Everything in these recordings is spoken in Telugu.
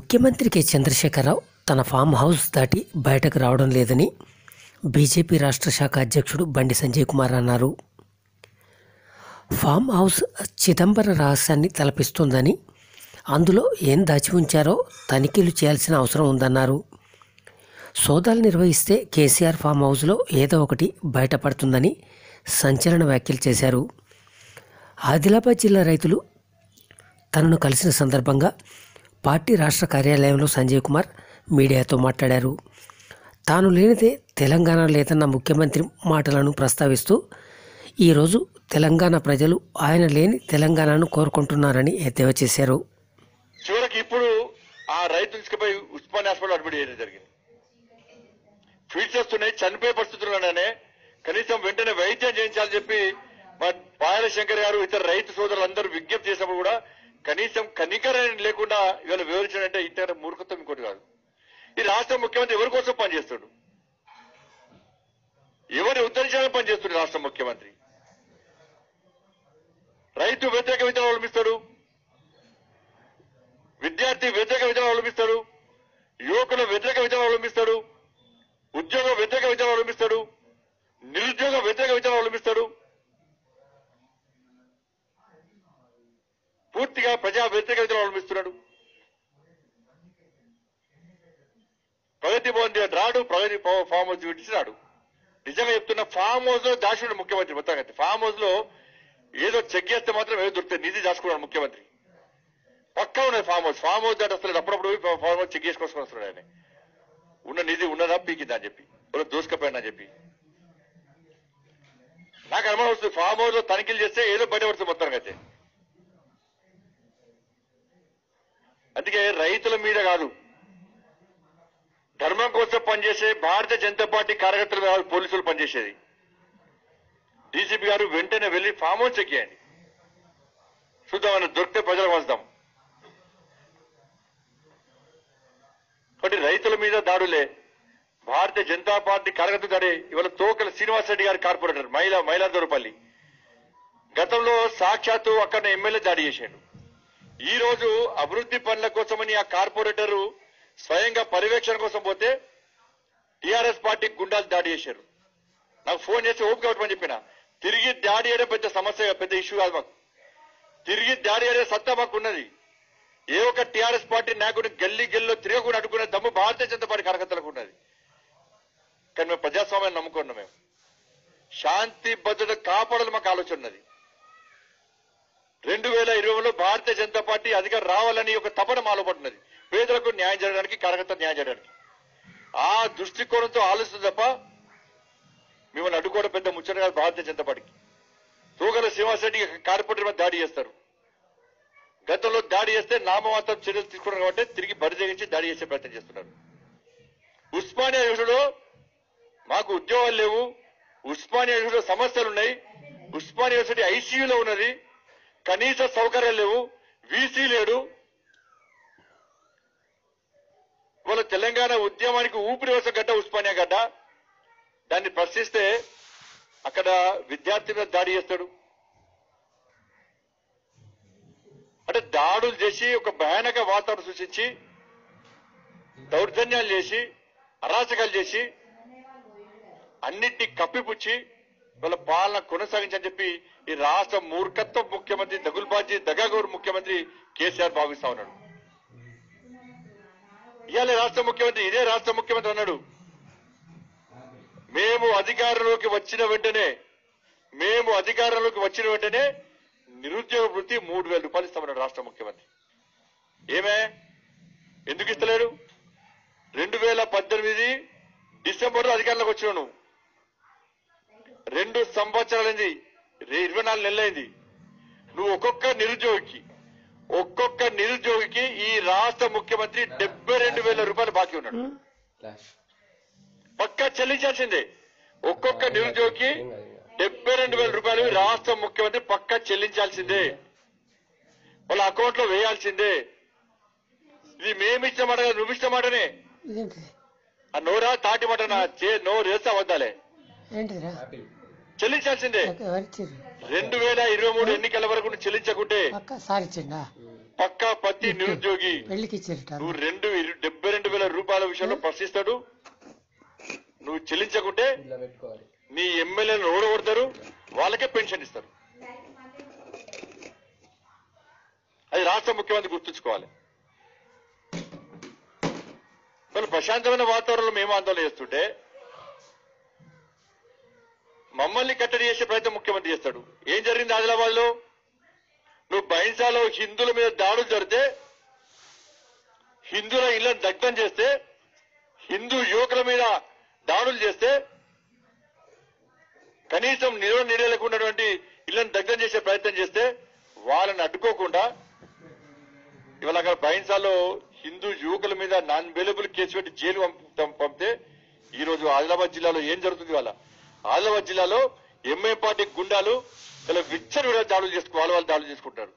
ముఖ్యమంత్రి కె చంద్రశేఖరరావు తన ఫామ్ హౌస్ దాటి బయటకు రావడం లేదని బీజేపీ రాష్ట్ర శాఖ అధ్యక్షుడు బండి సంజయ్ కుమార్ అన్నారు ఫామ్ హౌస్ చిదంబర రహస్యాన్ని తలపిస్తోందని అందులో ఏం దాచి ఉంచారో తనిఖీలు చేయాల్సిన అవసరం ఉందన్నారు సోదాలు నిర్వహిస్తే కేసీఆర్ ఫామ్ హౌస్లో ఏదో ఒకటి బయటపడుతుందని సంచలన వ్యాఖ్యలు చేశారు ఆదిలాబాద్ జిల్లా రైతులు తనను కలిసిన సందర్భంగా పార్టీ రాష్ట్ర కార్యాలయంలో సంజయ్ కుమార్ మీడియాతో మాట్లాడారు తాను లేనిదే తెలంగాణ లేదన్న ముఖ్యమంత్రి మాటలను ప్రస్తావిస్తూ ఈరోజు తెలంగాణ ప్రజలు ఆయన లేని తెలంగాణను కోరుకుంటున్నారని ఎద్దేవా చేశారు చివరికి ఇప్పుడు ఆ రైతు తీసుకుపోయి ఉస్మాన్ హాస్పిటల్ అడ్మిట్ చేయడం జరిగింది ఫీడ్స్ వస్తున్నాయి చనిపోయే పరిస్థితుల్లోనే కనీసం వెంటనే వైద్యం చేయించాలని చెప్పి మా పాయల శంకర్ గారు ఇతర రైతు సోదరులందరూ విజ్ఞప్తి చేసినప్పుడు కూడా కనీసం కనికరం లేకుండా ఇవాళ వివరించాడంటే ఇంత మూర్ఖత్వం ఇంకోటి కాదు ఈ రాష్ట్ర ముఖ్యమంత్రి ఎవరి కోసం పనిచేస్తాడు ఎవరి ఉద్ధరించాలని పనిచేస్తుంది రాష్ట్ర ముఖ్యమంత్రి రైతు వ్యతిరేక విధానం అవలంబిస్తాడు విద్యార్థి వ్యతిరేక విధానం అవలంబిస్తాడు యువకుల వ్యతిరేక విధానం అవలంబిస్తాడు ఉద్యోగ వ్యతిరేక విధానం అవలంబిస్తాడు నిరుద్యోగ వ్యతిరేక విధానం అవలంబిస్తాడు పూర్తిగా ప్రజా వ్యతిరేక విధానం అవలంబిస్తున్నాడు ప్రగతి భవన్ దగ్గర రాడు ప్రగతి భవన్ ఫామ్ హౌస్ విడిచినాడు నిజంగా చెప్తున్న ఫామ్ హౌస్ లో దాచుడు ముఖ్యమంత్రి మొత్తం అయితే ఫామ్ హౌస్ లో ఏదో చెక్ చేస్తే మాత్రం ఏదో దొరుకుతుంది నిధి దాచుకున్నాడు ముఖ్యమంత్రి పక్కా ఉన్నది ఫామ్ హౌస్ ఫామ్ హౌస్ దాటి వస్తున్నాడు అప్పుడప్పుడు పోయి ఫామ్ హౌస్ చెక్ చేసుకొని వస్తున్నాడు ఆయన ఉన్న నిధి ఉన్నదా పీకిందా అని చెప్పి ఎవరో దోసుకపోయినా అని చెప్పి నాకు అనుమానం వస్తుంది ఫామ్ హౌస్ లో తనిఖీలు చేస్తే ఏదో బయటపడుతుంది మొత్తం అయితే అందుకే రైతుల మీద కాదు ధర్మం కోసం పనిచేసే భారతీయ జనతా పార్టీ కార్యకర్తల మీద కాదు పోలీసులు పనిచేసేది డీసీపీ గారు వెంటనే వెళ్లి ఫామ్ హౌస్ చెక్ చేయండి చూద్దాం ఆయన దొరికితే ప్రజలకు వస్తాం కాబట్టి రైతుల మీద దాడులే భారతీయ జనతా పార్టీ కార్యకర్త దాడి ఇవాళ తోకల శ్రీనివాస్ రెడ్డి గారి కార్పొరేటర్ మహిళ మైలాదొరపల్లి గతంలో సాక్షాత్తు అక్కడ ఎమ్మెల్యే దాడి చేశాడు ఈ రోజు అభివృద్ధి పనుల కోసమని ఆ కార్పొరేటర్ స్వయంగా పర్యవేక్షణ కోసం పోతే టీఆర్ఎస్ పార్టీ గుండాలు దాడి చేశారు నాకు ఫోన్ చేసి ఓపిక పెట్టమని చెప్పిన తిరిగి దాడి చేయడం పెద్ద సమస్య పెద్ద ఇష్యూ కాదు మాకు తిరిగి దాడి అయ్యే సత్తా మాకు ఉన్నది ఏ ఒక్క టీఆర్ఎస్ పార్టీ నాయకుడిని గల్లీ గల్లీలో తిరగకుండా అడ్డుకునే దమ్ము భారతీయ జనతా పార్టీ కార్యకర్తలకు ఉన్నది కానీ మేము ప్రజాస్వామ్యాన్ని నమ్ముకున్నాం మేము శాంతి భద్రత కాపాడాలి మాకు ఆలోచన ఉన్నది రెండు వేల ఇరవైలో భారతీయ జనతా పార్టీ అధికారం రావాలని ఒక తపన మాలో పడుతున్నది పేదలకు న్యాయం జరగడానికి కార్యకర్త న్యాయం చేయడానికి ఆ దృష్టికోణంతో ఆలోచన తప్ప మిమ్మల్ని అడ్డుకోవడం పెద్ద ముచ్చట కాదు భారతీయ జనతా పార్టీకి తూగల శ్రీనివాసరెడ్డి కార్పొరేటర్ మీద దాడి చేస్తారు గతంలో దాడి చేస్తే నామమాత్రం చర్యలు తీసుకున్నారు కాబట్టి తిరిగి బరిదగించి దాడి చేసే ప్రయత్నం చేస్తున్నారు ఉస్మానియా యూనివర్సిటీలో మాకు ఉద్యోగాలు లేవు ఉస్మానియా యూనివర్సిటీలో సమస్యలు ఉన్నాయి ఉస్మానియా యూనివర్సిటీ ఐసీయూలో ఉన్నది కనీస సౌకర్యాలు లేవు వీసీ లేడు ఇవాళ తెలంగాణ ఉద్యమానికి ఊపిరి వేసే గడ్డ ఉస్మానియా గడ్డ దాన్ని ప్రశ్నిస్తే అక్కడ విద్యార్థి మీద దాడి చేస్తాడు అంటే దాడులు చేసి ఒక భయానక వాతావరణం సృష్టించి దౌర్జన్యాలు చేసి అరాచకాలు చేసి అన్నిటినీ కప్పిపుచ్చి వాళ్ళ పాలన కొనసాగించని చెప్పి ఈ రాష్ట్ర మూర్ఖత్వ ముఖ్యమంత్రి దగుల్బాజీ దగాగౌర్ ముఖ్యమంత్రి కేసీఆర్ భావిస్తా ఉన్నాడు ఇవాళ రాష్ట్ర ముఖ్యమంత్రి ఇదే రాష్ట్ర ముఖ్యమంత్రి అన్నాడు మేము అధికారంలోకి వచ్చిన వెంటనే మేము అధికారంలోకి వచ్చిన వెంటనే నిరుద్యోగ వృత్తి మూడు వేల రూపాయలు ఇస్తామన్నాడు రాష్ట్ర ముఖ్యమంత్రి ఏమే ఎందుకు ఇస్తలేడు రెండు వేల పద్దెనిమిది డిసెంబర్లో అధికారంలోకి వచ్చినావు నువ్వు రెండు సంవత్సరాలైంది రే- ఇరవై నాలుగు నెలలైంది నువ్వు ఒక్కొక్క నిరుద్యోగికి ఒక్కొక్క నిరుద్యోగికి ఈ రాష్ట్ర ముఖ్యమంత్రి డెబ్బై రెండు వేల రూపాయలు బాకీ ఉన్నాడు పక్కా చెల్లించాల్సిందే ఒక్కొక్క నిరుద్యోగికి డెబ్బై రెండు వేల రూపాయలు ఈ రాష్ట్ర ముఖ్యమంత్రి పక్కా చెల్లించాల్సిందే వాళ్ళ అకౌంట్ లో వేయాల్సిందే ఇది మేమిచ్చిన మాట కాదు, నువ్వు ఇచ్చిన మాటనే ఇదేంటిది ఆ నోరా తాటి మాట నా చే నోరు వేస్తే అవద్దాలే ఏంటిదిరా చెల్లించాల్సిందే ఎవరిచ్చారు రెండు వేల ఇరవై మూడు ఎన్నికల వరకు నువ్వు చెల్లించకుంటే పక్క సార్ ఇచ్చిండా పక్కా పత్తి నిరుద్యోగి పెళ్లికి ఇచ్చారట నువ్వు రెండు ఇరు- డెబ్బై రెండు వేల రూపాయల విషయంలో ప్రశ్నిస్తాడు నువ్వు చెల్లించకుంటే నీ ఎమ్మెల్యేలను ఓడగొడతారు వాళ్ళకే పెన్షన్ ఇస్తారు అది రాష్ట్ర ముఖ్యమంత్రి గుర్తుంచుకోవాలి మరి ప్రశాంతమైన వాతావరణంలో మేము ఆందోళన చేస్తుంటే మమ్మల్ని కట్టడి చేసే ప్రయత్నం ముఖ్యమంత్రి చేస్తాడు ఏం జరిగింది ఆదిలాబాద్ లో నువ్వు బైన్సాలో హిందువుల మీద దాడులు జరిగితే హిందువుల ఇళ్లను దగ్ధం చేస్తే హిందూ యువకుల మీద దాడులు చేస్తే కనీసం నిల్వ నీడలేకున్నటువంటి ఇళ్లను దగ్ధం చేసే ప్రయత్నం చేస్తే వాళ్ళని అడ్డుకోకుండా ఇవాళ అక్కడ బైన్సాలో హిందూ యువకుల మీద నాన్ అవైలబుల్ కేసు పెట్టి జైలు పంపుతాం పంపితే ఈ రోజు ఆదిలాబాద్ జిల్లాలో ఏం జరుగుతుంది వాళ్ళ ఆదిలాబాద్ జిల్లాలో ఎంఏ పార్టీ గుండాలు ఇలా విచ్చరు దాడులు చేసుకు వాళ్ళ వాళ్ళు దాడులు చేసుకుంటారు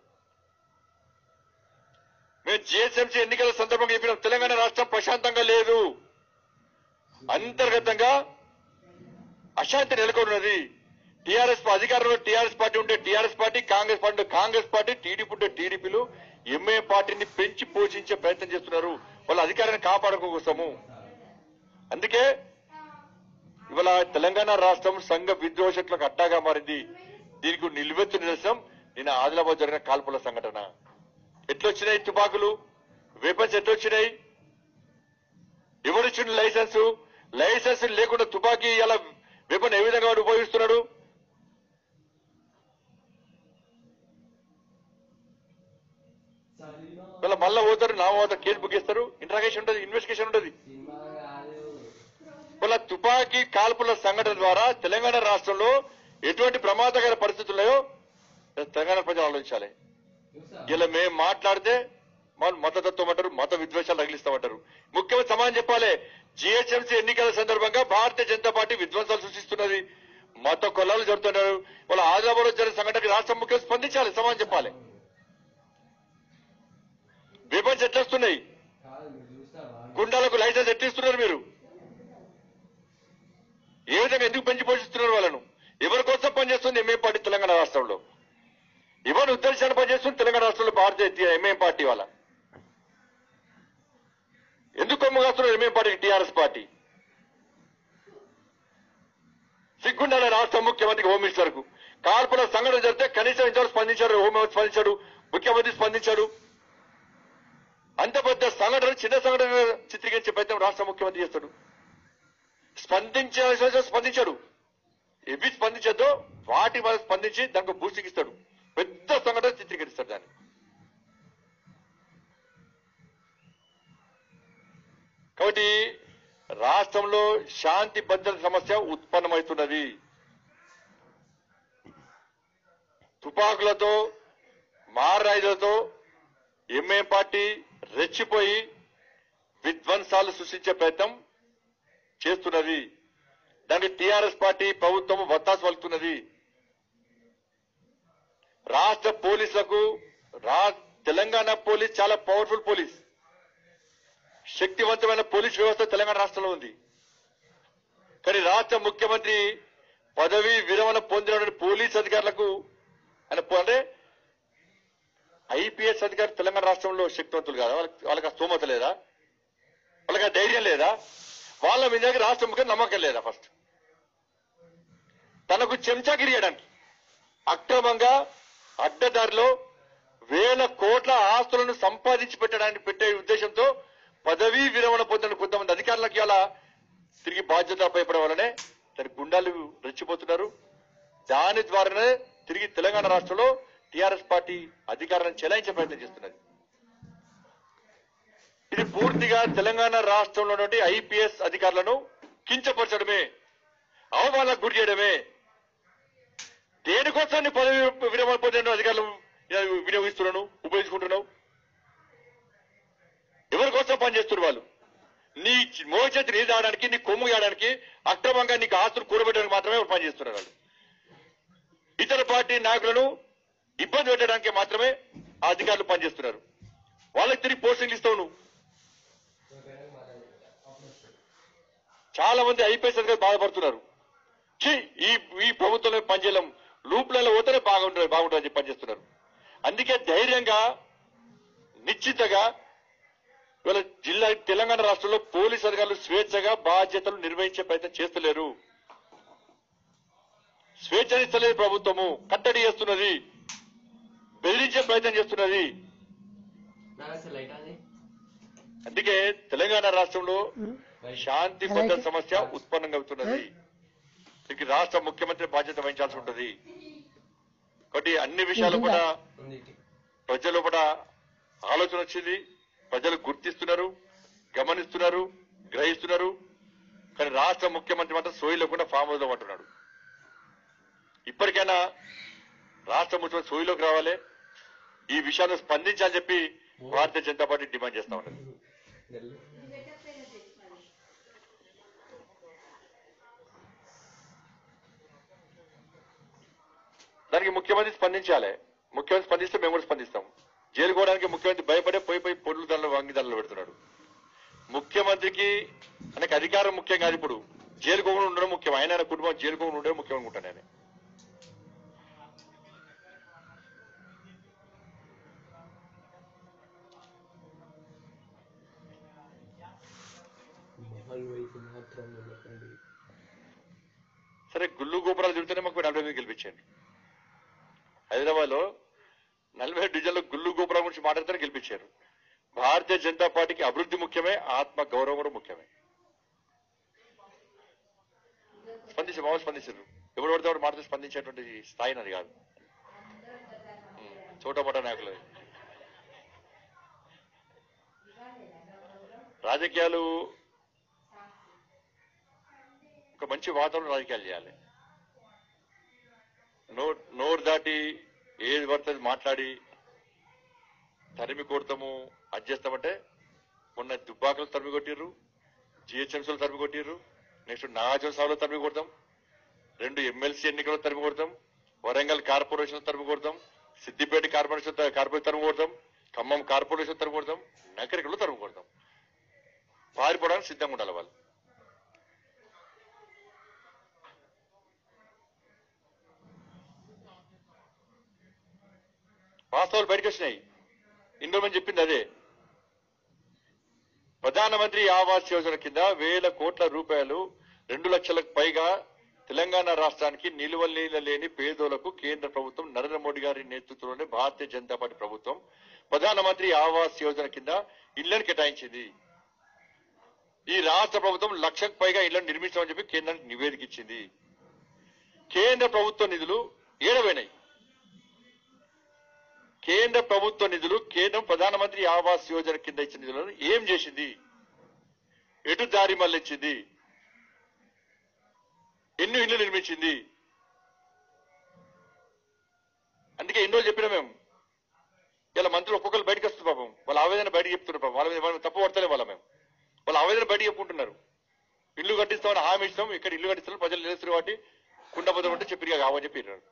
మేము జిఎస్ఎంసీ ఎన్నికల సందర్భంగా చెప్పినాం తెలంగాణ రాష్ట్రం ప్రశాంతంగా లేదు అంతర్గతంగా అశాంతి నెలకొన్నది టీఆర్ఎస్ అధికారంలో టీఆర్ఎస్ పార్టీ ఉంటే టీఆర్ఎస్ పార్టీ కాంగ్రెస్ పార్టీ ఉంటే కాంగ్రెస్ పార్టీ టీడీపీ ఉంటే టీడీపీలు ఎంఏ పార్టీని పెంచి పోషించే ప్రయత్నం చేస్తున్నారు వాళ్ళ అధికారాన్ని కాపాడుకో కోసము అందుకే ఇవాళ తెలంగాణ రాష్ట్రం సంఘ విద్రోషకులకు అడ్డాగా మారింది దీనికి నిలువెత్తు నిదర్శనం నిన్న ఆదిలాబాద్ జరిగిన కాల్పుల సంఘటన ఎట్లొచ్చినాయి తుపాకులు వెపన్స్ ఎట్లొచ్చినాయి ఎవరిచ్చిన లైసెన్స్ లైసెన్స్ లేకుండా తుపాకీ ఇలా వెపన్ ఏ విధంగా వాడు ఉపయోగిస్తున్నాడు వీళ్ళ మళ్ళా పోతారు నా పోతారు కేసు బుక్ చేస్తారు ఇంట్రాగేషన్ ఉంటుంది ఇన్వెస్టిగేషన్ ఉంటుంది వాళ్ళ తుపాకీ కాల్పుల సంఘటన ద్వారా తెలంగాణ రాష్ట్రంలో ఎటువంటి ప్రమాదకర పరిస్థితులు ఉన్నాయో తెలంగాణ ప్రజలు ఆలోచించాలి ఇలా మేము మాట్లాడితే వాళ్ళు మతతత్వం అంటారు మత విద్వేషాలు తగిలిస్తామంటారు ముఖ్యమంత్రి సమాధానం చెప్పాలి జిహెచ్ఎంసీ ఎన్నికల సందర్భంగా భారతీయ జనతా పార్టీ విధ్వంసాలు సృష్టిస్తున్నది మత కొల్లాలు జరుగుతున్నారు వాళ్ళ ఆదిలాబాద్ లో జరిగిన సంఘటనకి రాష్ట్ర ముఖ్యమంత్రి స్పందించాలి సమాధానం చెప్పాలి విపన్స్ ఎట్లేస్తున్నాయి గుండాలకు లైసెన్స్ ఎట్టిస్తున్నారు మీరు ఏ విధంగా ఎందుకు పెంచి పోషిస్తున్నారు వాళ్ళను ఎవరి కోసం పనిచేస్తుంది ఎంఏ పార్టీ తెలంగాణ రాష్ట్రంలో ఎవరు ఉద్దేశాన్ని పనిచేస్తుంది తెలంగాణ రాష్ట్రంలో భారతీయ ఎంఏ పార్టీ వాళ్ళ ఎందుకు కొమ్మగాస్తున్నారు ఎంఏ పార్టీ టీఆర్ఎస్ పార్టీ సిగ్గుండాల రాష్ట్ర ముఖ్యమంత్రికి హోమ్ మినిస్టర్ కు కాల్పుల సంఘటన జరిగితే కనీసం ఇంతవరకు స్పందించారు హోం మినిస్టర్ స్పందించాడు ముఖ్యమంత్రి స్పందించాడు అంత పెద్ద సంఘటన చిన్న సంఘటన చిత్రీకరించే ప్రయత్నం రాష్ట్ర ముఖ్యమంత్రి చేస్తాడు స్పందించాల్సిన స్పందించాడు ఎవి స్పందించద్దో వాటి వల్ల స్పందించి దానికి బూస్టింగ్ ఇస్తాడు పెద్ద సంఘటన చిత్రీకరిస్తాడు దాన్ని కాబట్టి రాష్ట్రంలో శాంతి భద్రత సమస్య ఉత్పన్నమవుతున్నది తుపాకులతో మారాయుధులతో ఎంఏ పార్టీ రెచ్చిపోయి విధ్వంసాలు సృష్టించే ప్రయత్నం చేస్తున్నది దానికి టీఆర్ఎస్ పార్టీ ప్రభుత్వం వత్తాసు పలుకుతున్నది రాష్ట్ర పోలీసులకు రా తెలంగాణ పోలీస్ చాలా పవర్ఫుల్ పోలీస్ శక్తివంతమైన పోలీస్ వ్యవస్థ తెలంగాణ రాష్ట్రంలో ఉంది కానీ రాష్ట్ర ముఖ్యమంత్రి పదవి విరమణ పొందినటువంటి పోలీస్ అధికారులకు ఆయన పో- అంటే ఐపీఎస్ అధికారులు తెలంగాణ రాష్ట్రంలో శక్తివంతులు కాదా వాళ్ళకి వాళ్ళకి ఆ స్తోమత లేదా వాళ్ళకి ఆ ధైర్యం లేదా వాళ్ళ మీద రాష్ట్ర ముఖ్యం నమ్మకం లేదా ఫస్ట్ తనకు చెంచాగిరి చేయడానికి అక్రమంగా అడ్డదారిలో వేల కోట్ల ఆస్తులను సంపాదించి పెట్టడానికి పెట్టే ఉద్దేశంతో పదవీ విరమణ పొందిన కొంతమంది అధికారులకు ఇలా తిరిగి బాధ్యత భయపడడం వల్లనే దాని గుండాలు రెచ్చిపోతున్నారు దాని ద్వారానే తిరిగి తెలంగాణ రాష్ట్రంలో టీఆర్ఎస్ పార్టీ అధికారాన్ని చెలాయించే ప్రయత్నం చేస్తున్నది ఇది పూర్తిగా తెలంగాణ రాష్ట్రంలో ఉన్నటువంటి ఐపీఎస్ అధికారులను కించపరచడమే అవమానాలకు గురి చేయడమే దేనికోసం నీ పదవి విరమణ పొందిన అధికారులు వినియోగిస్తున్నాను ఉపయోగించుకుంటున్నావు ఎవరి కోసం పనిచేస్తున్నారు వాళ్ళు నీ మోచేతి నీళ్ళు తాగడానికి నీ కొమ్ము చేయడానికి అక్రమంగా నీకు ఆస్తులు కూడబెట్టడానికి మాత్రమే వాళ్ళు పనిచేస్తున్నారు వాళ్ళు ఇతర పార్టీ నాయకులను ఇబ్బంది పెట్టడానికి మాత్రమే ఆ అధికారులు పనిచేస్తున్నారు వాళ్ళకి తిరిగి పోస్టింగ్లు ఇస్తావు నువ్వు చాలా మంది ఐపీఎస్ అధికారులు బాధపడుతున్నారు ఛీ, ఈ ఈ ప్రభుత్వంలో రాజ్యం లూప్లలో పోతేనే బాగుంటుంది బాగుంటుంది చెప్పి పనిచేస్తున్నారు అందుకే ధైర్యంగా నిశ్చితగా ఇవాళ జిల్లా తెలంగాణ రాష్ట్రంలో పోలీసు అధికారులు స్వేచ్ఛగా బాధ్యతలు నిర్వహించే ప్రయత్నం చేస్తలేరు స్వేచ్ఛనిస్తలేదు ప్రభుత్వము కట్టడి చేస్తున్నది బెదిరించే ప్రయత్నం చేస్తున్నది అందుకే తెలంగాణ రాష్ట్రంలో శాంతి భద్రత సమస్య ఉత్పన్నంగా అవుతున్నది దీనికి రాష్ట్ర ముఖ్యమంత్రి బాధ్యత వహించాల్సి ఉంటుంది కాబట్టి అన్ని విషయాలు కూడా ప్రజలు కూడా ఆలోచన వచ్చింది ప్రజలు గుర్తిస్తున్నారు గమనిస్తున్నారు గ్రహిస్తున్నారు కానీ రాష్ట్ర ముఖ్యమంత్రి మాత్రం సోయి లేకుండా ఫామ్ హౌస్ లో ఉంటున్నాడు ఇప్పటికైనా రాష్ట్ర ముఖ్యమంత్రి సోయిలోకి రావాలి ఈ విషయాన్ని స్పందించాలని చెప్పి భారతీయ జనతా పార్టీ డిమాండ్ చేస్తా ఉన్నది దానికి ముఖ్యమంత్రి స్పందించాలి ముఖ్యమంత్రి స్పందిస్తే మేము కూడా స్పందిస్తాం జైలు పోవడానికి ముఖ్యమంత్రి భయపడే పోయి పోయి పొడులు దండలు వాంగి దండలు పెడుతున్నాడు ముఖ్యమంత్రికి ఆయనకు అధికారం ముఖ్యం కాదు ఇప్పుడు జైలు కోకుండా ఉండడం ముఖ్యం ఆయన ఆయన కుటుంబం జైలు కోకుండా ఉండడం ముఖ్యం అనుకుంటాను నేను మహల్ వైపు మాత్రం వెళ్ళకండి సరే గుళ్ళు గోపురాలు తిరుగుతూనే మాకు నలభై ఎనిమిది గెలిపించండి హైదరాబాద్ లో నలభై డివిజన్లో గుళ్ళు గోపురాల గురించి మాట్లాడితేనే గెలిపించారు భారతీయ జనతా పార్టీకి అభివృద్ధి ముఖ్యమే ఆత్మ గౌరవం కూడా ముఖ్యమే స్పందించి మామూలు స్పందించారు ఎవరు పడితే వాడు మాట్లాడి స్పందించేటువంటి స్థాయి నాది కాదు ఉమ్, చోటమోట నాయకులు రాజకీయాలు ఒక మంచి వాతావరణం రాజకీయాలు చేయాలి నోరు నోరు దాటి ఏది పడుతుంది మాట్లాడి తరిమి కొడతాము అది చేస్తామంటే మొన్న దుబ్బాకలు తరిమి కొట్టిర్రు జిహెచ్ఎంసీలు తరిమి కొట్టిర్రు నెక్స్ట్ నాగార్జున సభలో తరిమి కొడతాం రెండు ఎమ్మెల్సీ ఎన్నికలు తరిమి కొడతాం వరంగల్ కార్పొరేషన్ తరిమి కొడతాం సిద్దిపేట కార్పొరేషన్ త- కార్పొరేషన్ తరిమి కొడతాం ఖమ్మం కార్పొరేషన్ తరిమి కొడతాం నకరికలు తరిమి కొడతాం పారిపోవడానికి సిద్ధంగా ఉండాలి వాళ్ళు వాస్తవాలు బయటకు వచ్చినాయి ఇందులో మనం చెప్పింది అదే ప్రధానమంత్రి ఆవాస్ యోజన కింద వేల కోట్ల రూపాయలు రెండు లక్షలకు పైగా తెలంగాణ రాష్ట్రానికి నిలువ నీళ్ళ లేని పేదోలకు కేంద్ర ప్రభుత్వం నరేంద్ర మోడీ గారి నేతృత్వంలోని భారతీయ జనతా పార్టీ ప్రభుత్వం ప్రధానమంత్రి ఆవాస్ యోజన కింద ఇళ్లను కేటాయించింది ఈ రాష్ట్ర ప్రభుత్వం లక్షకు పైగా ఇళ్లను నిర్మించామని చెప్పి కేంద్రానికి నివేదిక ఇచ్చింది కేంద్ర ప్రభుత్వ నిధులు ఏడవైనాయి కేంద్ర ప్రభుత్వ నిధులు కేంద్రం ప్రధానమంత్రి ఆవాస్ యోజన కింద ఇచ్చిన నిధులను ఏం చేసింది ఎటు దారి మళ్ళించింది ఎన్ని ఇళ్లు నిర్మించింది అందుకే ఎన్నో చెప్పినా మేము ఇలా మంత్రులు ఒక్కొక్కరు బయటకు వస్తుంది పాపం వాళ్ళ ఆవేదన బయటకు చెప్తున్నారు పాపం వాళ్ళ మీద మనం తప్పు పడతలే వాళ్ళ మేము వాళ్ళ ఆవేదన బయట చెప్పుకుంటున్నారు ఇల్లు కట్టిస్తామని హామీ ఇస్తాం ఇక్కడ ఇల్లు కట్టిస్తాం ప్రజలు నిలుస్తారు కాబట్టి కుండబద్దం అంటే చెప్పిగా కావని చెప్పినారు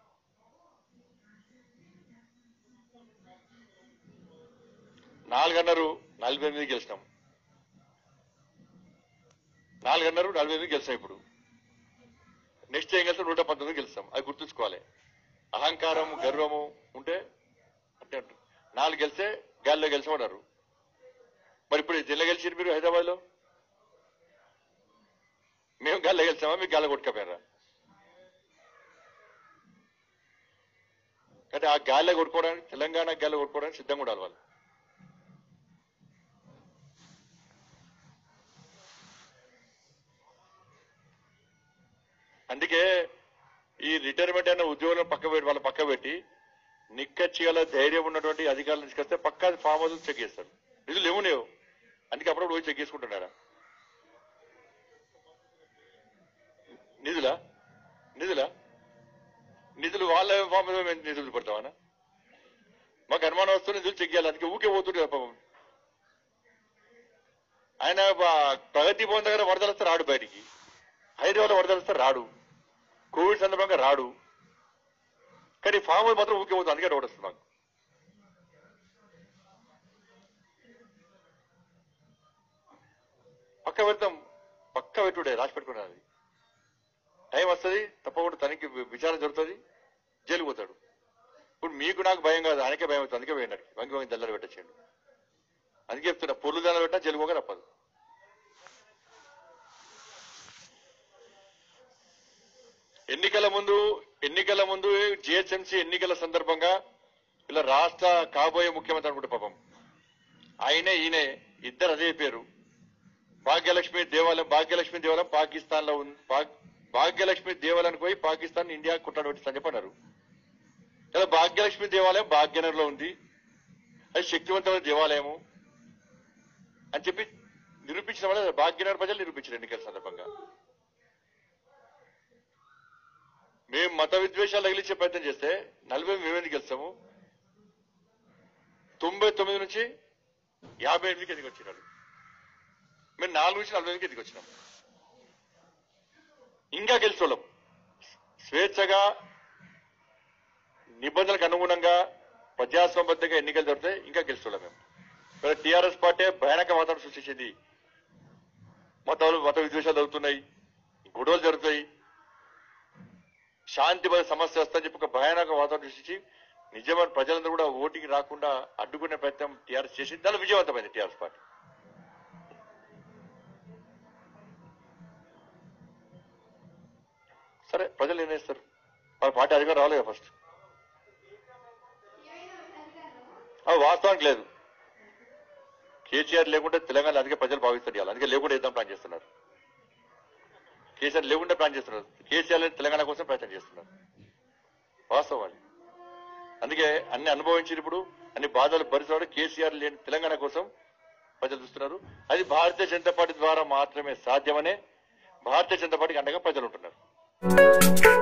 నాలుగన్నరు నలభై ఎనిమిది గెలిచినాం నాలుగన్నరు నలభై ఎనిమిది గెలిచాం ఇప్పుడు నెక్స్ట్ ఏం గెలిస్తాం నూట పంతొమ్మిది గెలుస్తాం అది గుర్తుంచుకోవాలి అహంకారం గర్వము ఉంటే అంటే అంటారు. నాలుగు గెలిస్తే గాల్లో గెలిచామన్నారు మరి ఇప్పుడు జిల్లా గెలిచారు మీరు హైదరాబాద్ లో మేము గాల్లో గెలిచామా మీకు గాల్లో కొట్టుకపోయారా అంటే ఆ గాల్లో కొట్టుకోవడానికి తెలంగాణ గాల్లో కొట్టుకోవడానికి సిద్ధంగా ఉండాలి వాళ్ళు అందుకే ఈ రిటైర్మెంట్ అయిన ఉద్యోగులను పక్క పెట్టి వాళ్ళ పక్క పెట్టి నిక్కచ్చి గల ధైర్యం ఉన్నటువంటి అధికారులు తీసుకొస్తే పక్కా ఫామ్ హౌస్ చెక్ చేస్తారు నిధులు ఏమో లేవు అందుకే అప్పుడప్పుడు పోయి చెక్ చేసుకుంటున్నారా నిధులా నిధులా నిధులు వాళ్ళ ఫామ్ హౌస్ మేము నిధులు పడతామనా మాకు అనుమానం వస్తుంది నిధులు చెక్ చేయాలి అందుకే ఊకే పోతుండే పాపం ఆయన బా- ప్రగతి భవన్ దగ్గర వరదలు వస్తే రాడు బయటికి హైదరాబాద్ వరదలు వస్తే రాడు కోవిడ్ సందర్భంగా రాడు కానీ ఫామ్ హౌస్ మాత్రం ఊకే పోతుంది అందుకే రోడ్ వస్తుంది మాకు పక్క పెడతాం పక్క పెట్టుడే రాసి పెట్టుకున్నది టైం వస్తుంది తప్పకుండా తనకి విచారణ జరుగుతుంది జైలు పోతాడు ఇప్పుడు మీకు నాకు భయం కాదు ఆయనకే భయం అవుతుంది అందుకే పోయినాడు వంగి వంగి దల్లలు పెట్టచ్చేయండి అందుకే చెప్తున్నా పొర్లు దల్లలు పెట్టినా జైలు పోగా తప్పదు ఎన్నికల ముందు ఎన్నికల ముందు జిహెచ్ఎంసీ ఎన్నికల సందర్భంగా ఇలా రాష్ట్ర కాబోయే ముఖ్యమంత్రి అనుకుంటే పాపం ఆయనే ఈయనే ఇద్దరు అదే పేరు భాగ్యలక్ష్మి దేవాలయం భాగ్యలక్ష్మి దేవాలయం పాకిస్తాన్ లో ఉంది భాగ్- భాగ్యలక్ష్మి దేవాలయానికి పోయి పాకిస్తాన్ ఇండియా కుట్టాడు చెప్పన్నారు ఇలా భాగ్యలక్ష్మి దేవాలయం భాగ్యనగర్ లో ఉంది అది శక్తివంతమైన దేవాలయము అని చెప్పి నిరూపించిన వల్ల భాగ్యనగర్ ప్రజలు నిరూపించారు ఎన్నికల సందర్భంగా మేము మత విద్వేషాలు తగిలించే ప్రయత్నం చేస్తే నలభై మేము ఎందుకు గెలుస్తాము తొంభై తొమ్మిది నుంచి యాభై ఎనిమిదికి ఎదిగి వచ్చినాడు మేము నాలుగు నుంచి నలభై ఎనిమిదికి ఎదిగి వచ్చినాం ఇంకా గెలిచోళ్ళం స్వేచ్ఛగా నిబంధనలకు అనుగుణంగా ప్రజాస్వామ్యబద్ధంగా ఎన్నికలు జరిగితే ఇంకా గెలుచోళ్ళం మేము మరి టీఆర్ఎస్ పార్టీ భయానక వాతావరణం సృష్టించింది మతాలు మత విద్వేషాలు జరుగుతున్నాయి గొడవలు జరుగుతాయి శాంతి భద్రత సమస్య వస్తుందని చెప్పి ఒక భయానక వాతావరణం సృష్టించి నిజమైన ప్రజలందరూ కూడా ఓటింగ్ రాకుండా అడ్డుకునే ప్రయత్నం టీఆర్ఎస్ చేసింది దానిలో విజయవంతమైంది టీఆర్ఎస్ పార్టీ సరే ప్రజలు నిర్ణయిస్తారు వాళ్ళ పార్టీ అధికారం రాలేదు ఫస్ట్ అది వాస్తవానికి లేదు కేసీఆర్ లేకుంటే తెలంగాణ అందుకే ప్రజలు భావిస్తారు ఇవాళ అందుకే లేకుండా వేద్దాం ప్లాన్ చేస్తున్నారు కేసీఆర్ లేకుండా ప్లాన్ చేస్తున్నారు కేసీఆర్ లేని తెలంగాణ కోసం ప్రయత్నం చేస్తున్నారు వాస్తవం అది అందుకే అన్ని అనుభవించిన ఇప్పుడు అన్ని బాధలు భరిస్తున్నాడు కేసీఆర్ లేని తెలంగాణ కోసం ప్రజలు చూస్తున్నారు అది భారతీయ జనతా పార్టీ ద్వారా మాత్రమే సాధ్యమనే భారతీయ జనతా పార్టీకి అండగా ప్రజలు ఉంటున్నారు